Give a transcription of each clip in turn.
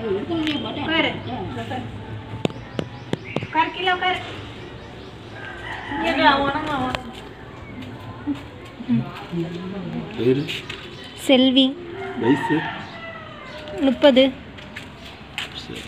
உட்காரு உட்காரு கீழே உட்காரு பேர் செல்வி வயசு முப்பது சரி.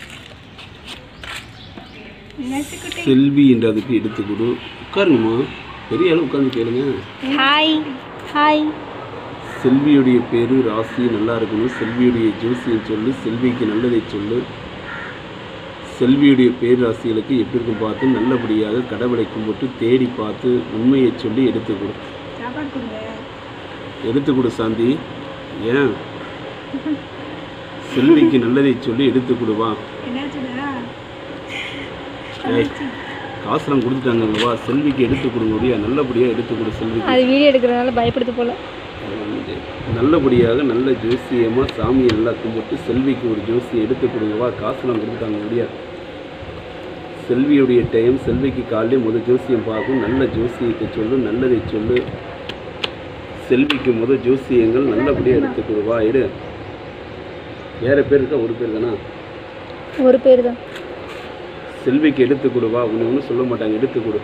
செல்வி என்ற அதுக்கு எடுத்து கொடு உட்காருங்கம்மா பெரிய அளவு உட்காந்து கேளுங்க ஹாய் ஹாய் செல்வியுடைய பேரு ராசி நல்லா இருக்கணும் செல்வியுடைய ஜோசியம் சொல்லு செல்விக்கு நல்லதை சொல்லு செல்வியுடைய பேர் ராசிகளுக்கு எப்படி இருக்கும் பார்த்து நல்லபடியாக கடவுளை கும்பிட்டு தேடி பார்த்து உண்மையை சொல்லி எடுத்து கொடு சாப்பாடு கொடுங்க எடுத்து கொடு சாந்தி ஏன் செல்விக்கு நல்லதை சொல்லி எடுத்து கொடுவா என்னாச்சுடா ஏய் காசுலாம் கொடுத்துட்டாங்க வா செல்விக்கு எடுத்து கொடுங்க முடியா நல்லபடியாக எடுத்து கொடு செல்விக்கு அது வீடியோ எடுக்கிறதுனால பயப்படுது போல நல்லபடியாக நல்ல ஜோசியமாக சாமியை நல்லா கும்பிட்டு செல்விக்கு ஒரு ஜோசியை எடுத்து கொடுங்க வா காசுலாம் கொடுத்துட்டாங்க முடியா செல்வியுடைய டைம் செல்விக்கு காலையிலே முதல் ஜோசியம் பார்க்கும் நல்ல ஜோசியத்தை சொல்லு நல்லதை சொல்லு செல்விக்கு முதல் ஜோசியங்கள் நல்லபடியாக எடுத்து கொடு வா எடு வேற பேர் இருக்கா ஒரு பேர் தானா ஒரு பேர் தான் செல்விக்கு எடுத்து கொடு வா உன்னை ஒன்றும் சொல்ல மாட்டாங்க எடுத்து கொடு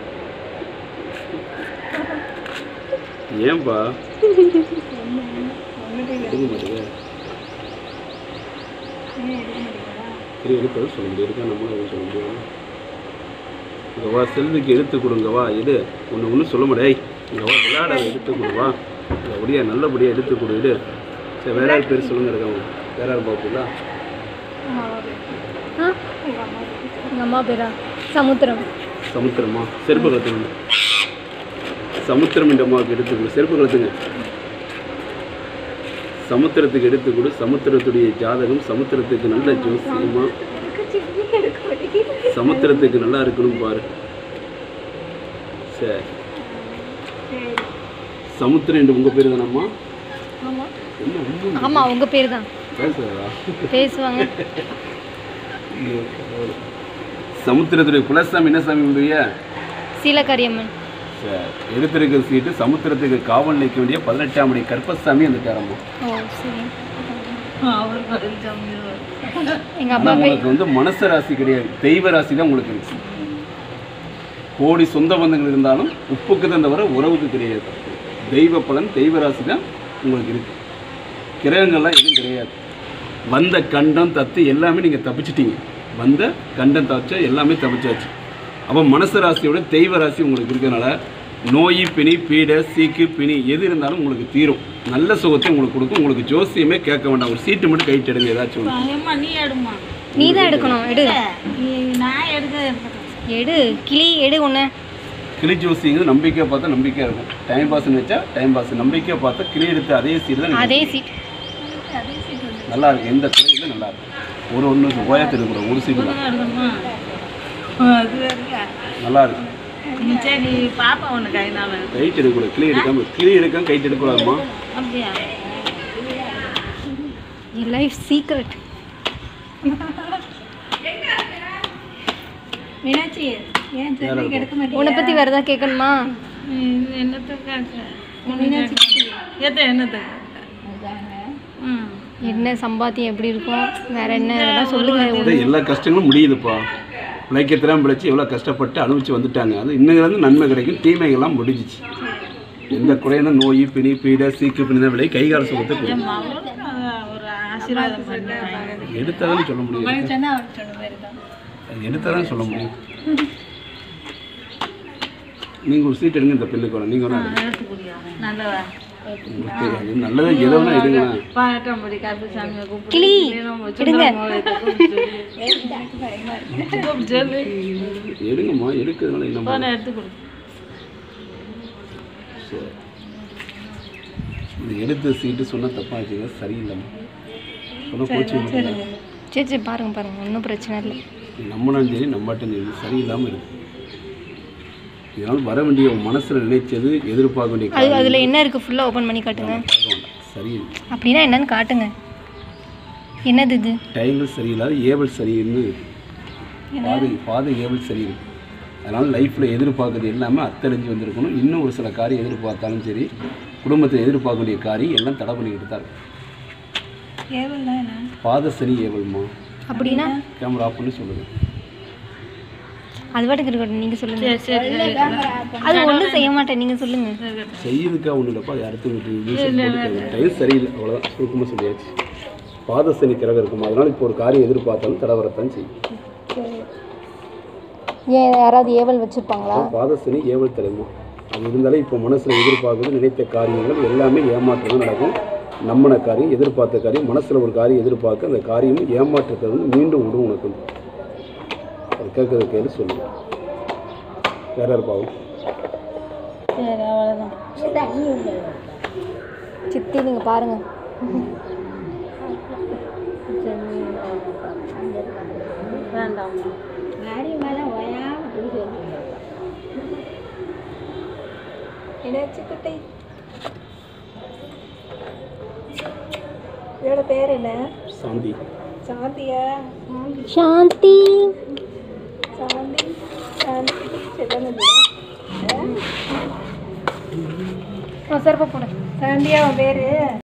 ஏன்பா எடுக்க மாட்டேங்க சரி எடுக்கிறது சொல்ல முடியும் எடுக்க நம்மளும் எதுவும் சொல்ல முடியும் இங்க வா செல்விக்கு எடுத்து கொடுங்க வா எடு ஒன்று ஒன்றும் சொல்ல முடியாது இங்கே வா விளையாட எடுத்து கொடு வா இங்க அப்படியே நல்லபடியாக எடுத்து கொடு எடு சரி வேற யார் பேர் சொல்லுங்க இருக்காங்க வேற யார் பார்ப்பீங்களா ஆ எங்கள் அம்மா பேரா சமுத்திரம் சமுத்திரமா செருப்பு கலத்துங்க சமுத்திரம் என்ற அம்மாவுக்கு எடுத்து கொடு செருப்பு கலத்துங்க சமுத்திரத்துக்கு எடுத்து கொடு சமுத்திரத்துடைய ஜாதகம் சமுத்திரத்துக்கு நல்ல ஜோசியமா சமுத்திரத்துக்கு நல்லா இருக்கணும் பாரு சரி சமுத்திரம் என்று உங்க பேர் தானம்மா ஆமாம் என்ன ரொம்ப ஆமாம் உங்கள் பேர் தான் பேசுறதா பேசுவாங்க ஐயோ, கடவுளே. சமுத்திரத்துடைய குலசாமி என்ன சாமி உடைய சீலக்காரியம்மன் சரி எடுத்திருக்கிற சீட்டு சமுத்திரத்துக்கு காவல் நிற்க வேண்டிய பதினெட்டாம் படி கற்பசாமி வந்துட்டாரம்மா ஓ சரி எங்கள் ஆனா அப்பா பேர் உங்களுக்கு வந்து மனச ராசி கிடையாது தெய்வ ராசி தான் உங்களுக்கு இருக்கு கோடி சொந்த பந்தங்கள் இருந்தாலும் உப்புக்கு தான் தவிர உறவுக்கு கிடையாது தெய்வ பலன் தெய்வ ராசி தான் உங்களுக்கு இருக்கு கிரகங்கள்லாம் எதுவும் கிடையாது வந்த கண்டம் தத்து எல்லாமே நீங்கள் தப்பிச்சிட்டீங்க வந்த கண்டம் தப்பிச்சா எல்லாமே தப்பிச்சாச்சு அப்போ மனச ராசியோட தெய்வ ராசி உங்களுக்கு இருக்கிறதுனால நோய் பிணி பீடை சீக்கு பிணி எது இருந்தாலும் உங்களுக்கு தீரும் நல்ல சுகத்தை உங்களுக்கு கொடுக்கும் உங்களுக்கு ஜோசியமே கேட்க வேண்டாம் ஒரு சீட்டு மட்டும் கைட்டு எடுங்க ஏதாச்சும் ஒண்ணு. ஏம்மா நீ எடுமா நீ தான் எடுக்கணும் எடு நீ நான் எடுக்க எடு கிளி எடு ஒன்று கிளி ஜோசிங்கிறது நம்பிக்கையாக பார்த்தா நம்பிக்கையாக இருக்கும் டைம் பாஸ்னு வச்சா டைம் பாஸ் நம்பிக்கையாக பார்த்தா கிளி எடுத்து அதே சீட் தான் அதே சீட் நல்லா இருக்கும் எந்த துறையிலும் நல்லா இருக்கும் ஒரு ஒன்று ஓயத்து எடுக்கிறோம் ஒரு சீட்டு தான் எடுக்கணுமா அது வரைக்கும் நல்லா இருக்கும் நீ சரி நீ பாப்பா ஒன்று கைனால கைட்டு எடுக்கக்கூடாது கிளி எடுக்காம கிளி எடுக்காம கைட்டு எடுக்கக்கூடாதுமா அப்படியா என் லைஃப் சீக்ரெட் மீனாட்சி ஏன் செல்விக்கு எடுக்க மாட்டேன் உன்னை பற்றி வேறு ஏதாவது கேட்கணுமா என்னத்துக்கு மீனாட்சி எத்த என்னத்துக்கு ம் என்ன சம்பாத்தியம் எப்படி இருக்கும் வேற என்ன இதெல்லாம் சொல்லுங்க அதான் எல்லா கஷ்டங்களும் முடியுதுப்பா பிழைக்கத்தெல்லாம் பிழைச்சி எவ்வளோ கஷ்டப்பட்டு அனுபவிச்சு வந்துட்டாங்க அது இன்னும் வந்து நன்மை கிடைக்கும் தீமைகள்லாம் முடிஞ்சிச்சு எந்த குறையான நோய் பிணி பீடை சீக்கு பிணி தான் விலை கைகால சுகத்தை கொடுக்கும் அவளும் அஹ், ஒரு ஆசீர்வாதம் பண்ணாங்க எடுத்தாதான் சொல்ல முடியும் சொன்னா அவர் சொன்ன மாதிரி தான் அது எடுத்தாதான் சொல்ல முடியும் நீங்கள் ஒரு சீட் எடுங்க இந்த பில்லுக்கு வேணும் நீங்கள் வேணா எடுங்க. நல்லவா உங்களுக்கு அது நல்லதா எதை வேணா எடுங்களேன் பாட்டாம்படி கருப்பசாமியை கூப்பிட்டு கிளி எடுங்க கூப்பிட்டு சொல்லு எடுங்கம்மா எடுக்கிறதுனால என்னம்மா போன எடுத்து கொடு சரி இது எடுத்த சீட்டு சொன்னால் தப்பாச்சுங்க சரியில்லைம்மா சொன்னால் கோச்சு சரி சரி பாருங்க பாருங்க ஒன்றும் பிரச்சனை இல்லை நம்மளும் சரி நம்மட்டும் சரி சரியில்லாமல் இருக்கு இதனால் வர வேண்டிய உன் மனசில் நினைச்சது எதிர்பார்க்க வேண்டிய அது காரியம் அதில் என்ன இருக்குது ஃபுல்லாக ஓப்பன் பண்ணி காட்டுங்க பார்க்க வேண்டாம் சரியில்லை அப்படின்னா என்னன்னு காட்டுங்க என்னது இது டைங்கள் சரியில்லாத ஏவல் சரியில்லை பாதை பாதை ஏவல் சரியில்லை அதனால் லைஃப்பில் எதிர்பார்க்கறது எல்லாமே அத்தடைஞ்சு வந்திருக்கணும் இன்னும் ஒரு சில காரியம் எதிர்பார்த்தாலும் சரி குடும்பத்தை எதிர்பார்க்க வேண்டிய காரியம் எல்லாம் தடை பண்ணிக்கிட்டு தான் இருக்கும் ஏவல் தான் என்ன பாத சனி ஏவல்மா அப்படின்னா கேமரா ஆஃப் பண்ணி சொல்லுங்கள் அது பாட்டுக்கு இருக்கட்டும் நீங்கள் சொல்லுங்கள் சரி சரி அது ஒன்றும் செய்ய மாட்டேன் நீங்கள் சொல்லுங்கள் செய்யறதுக்கா ஒன்றும் இல்லைப்பா அது அடுத்து டைம் சரியில்லை அவ்வளோதான் சுருக்கமாக சொல்லியாச்சு பாதசனி கிரகம் இருக்கும் அதனால இப்போ ஒரு காரியம் எதிர்பார்த்தாலும் தடவரத்தான் செய்யும் ஏன் யாராவது ஏவல் வச்சுருப்பாங்களா பாதசனி ஏவல் தலைமா அது இருந்தாலே இப்போ மனசில் எதிர்பார்க்குறது நினைத்த காரியங்கள் எல்லாமே ஏமாற்றம் நடக்கும் நம்பின காரியம் எதிர்பார்த்த காரியம் மனசில் ஒரு காரியம் எதிர்பார்க்க அந்த காரியமும் ஏமாற்றத்தை வந்து மீண்டும் விடும் உனக்கு வந்து. அது கேட்கறது கேள்வி சொல்லுங்க வேற யார் பாவம் சரி அவ்வளோதான் சித்தி நீங்கள் பாருங்கள் வேண்டாம் என்னாச்சு குட்டை இதோட பேர் என்ன சாந்தி சாந்தியா சாந்தி சாந்தி சாந்தி செல்லங்க சரப்பா போடு சாந்தியா உன் பேரு